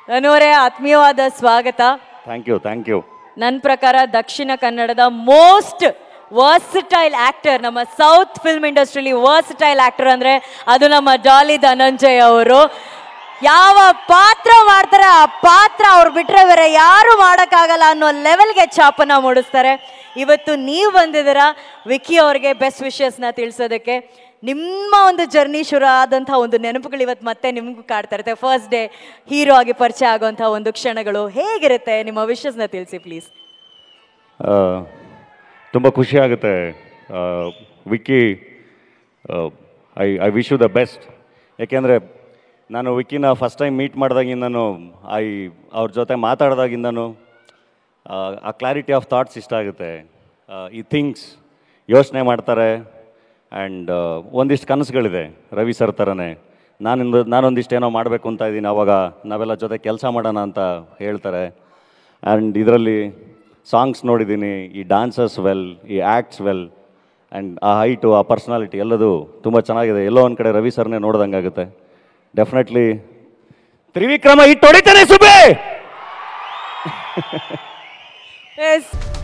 ಧನುವರೇ ಆತ್ಮೀಯವಾದ ಸ್ವಾಗತ thank you thank you ನನ್ನ ಪ್ರಕಾರ ದಕ್ಷಿಣ ಕನ್ನಡದ ಮೋಸ್ಟ್ ವರ್ಸಟೈಲ್ ಆಕ್ಟರ್ ನಮ್ಮ ಸೌತ್ ಫಿಲ್ಮ್ ಇಂಡಸ್ಟ್ರಿಲಿ ವರ್ಸಟೈಲ್ ಆಕ್ಟರ್ ಅಂದ್ರೆ ಅದು ನಮ್ಮ ಡಾಲಿ ಧನಂಜಯ್ ಅವರು ಯಾವ ಪಾತ್ರ ಮಾಡ್ತಾರೆ ಆ ಪಾತ್ರ ಅವ್ರು ಬಿಟ್ರೆ ಬೇರೆ ಯಾರು ಮಾಡೋಕ್ಕಾಗಲ್ಲ ಅನ್ನೋ ಲೆವೆಲ್ಗೆ ಛಾಪನ ಮೂಡಿಸ್ತಾರೆ ಇವತ್ತು ನೀವು ಬಂದಿದ್ದೀರಾ ವಿಕ್ಕಿ ಅವ್ರಿಗೆ ಬೆಸ್ಟ್ ವಿಶಸ್ನ ತಿಳಿಸೋದಕ್ಕೆ ನಿಮ್ಮ ಒಂದು ಜರ್ನಿ ಶುರು ಆದಂಥ ಒಂದು ನೆನಪುಗಳು ಇವತ್ತು ಮತ್ತೆ ನಿಮಗೂ ಕಾಡ್ತಾ ಇರುತ್ತೆ ಫಸ್ಟ್ ಡೇ ಹೀರೋ ಆಗಿ ಪರಿಚಯ ಆಗುವಂಥ ಒಂದು ಕ್ಷಣಗಳು ಹೇಗಿರುತ್ತೆ ನಿಮ್ಮ ವಿಶಸ್ನ ತಿಳಿಸಿ ಪ್ಲೀಸ್ ತುಂಬ ಖುಷಿ ಆಗುತ್ತೆ ಆ, Vicky I I wish you the best ಯಾಕೆಂದರೆ ನಾನು ವಿಕ್ಕಿನ ಫಸ್ಟ್ ಟೈಮ್ ಮೀಟ್ ಮಾಡಿದಾಗಿಂದನು ಐ ಅವ್ರ ಜೊತೆ ಮಾತಾಡಿದಾಗಿಂದನು ಆ, ಆ ಕ್ಲಾರಿಟಿ ಆಫ್ ಥಾಟ್ಸ್ ಇಷ್ಟ ಆಗುತ್ತೆ ಆ, ಈ ಥಿಂಗ್ಸ್ ಯೋಚನೆ ಮಾಡ್ತಾರೆ ಆ್ಯಂಡ್ ಒಂದಿಷ್ಟು ಕನಸುಗಳಿದೆ ರವಿ ಸರ್ ಥರನೇ ನಾನಿಂದು ನಾನೊಂದಿಷ್ಟು ಏನೋ ಮಾಡಬೇಕು ಅಂತ ಇದ್ದೀನಿ ಆವಾಗ ನಾವೆಲ್ಲ ಜೊತೆ ಕೆಲಸ ಮಾಡೋಣ ಅಂತ ಹೇಳ್ತಾರೆ ಆ್ಯಂಡ್ ಇದರಲ್ಲಿ ಸಾಂಗ್ಸ್ ನೋಡಿದ್ದೀನಿ ಈ ಡಾನ್ಸರ್ಸ್ ವೆಲ್ ಈ ಆ್ಯಕ್ಟ್ಸ್ ವೆಲ್ ಆ್ಯಂಡ್ ಆ ಹೈಟು ಆ ಪರ್ಸ್ನಾಲಿಟಿ ಎಲ್ಲದು ತುಂಬ ಚೆನ್ನಾಗಿದೆ ಎಲ್ಲೋ ಒಂದು ಕಡೆ ರವಿ ಸರ್ನೇ ನೋಡ್ದಂಗಾಗುತ್ತೆ ಡೆಫಿನೆಟ್ಲಿ ತ್ರಿವಿಕ್ರಮ ಹಿಟ್ಟು ಹೊಡಿತಾನೆ ಸುಬ್ಬೆ ಎಸ್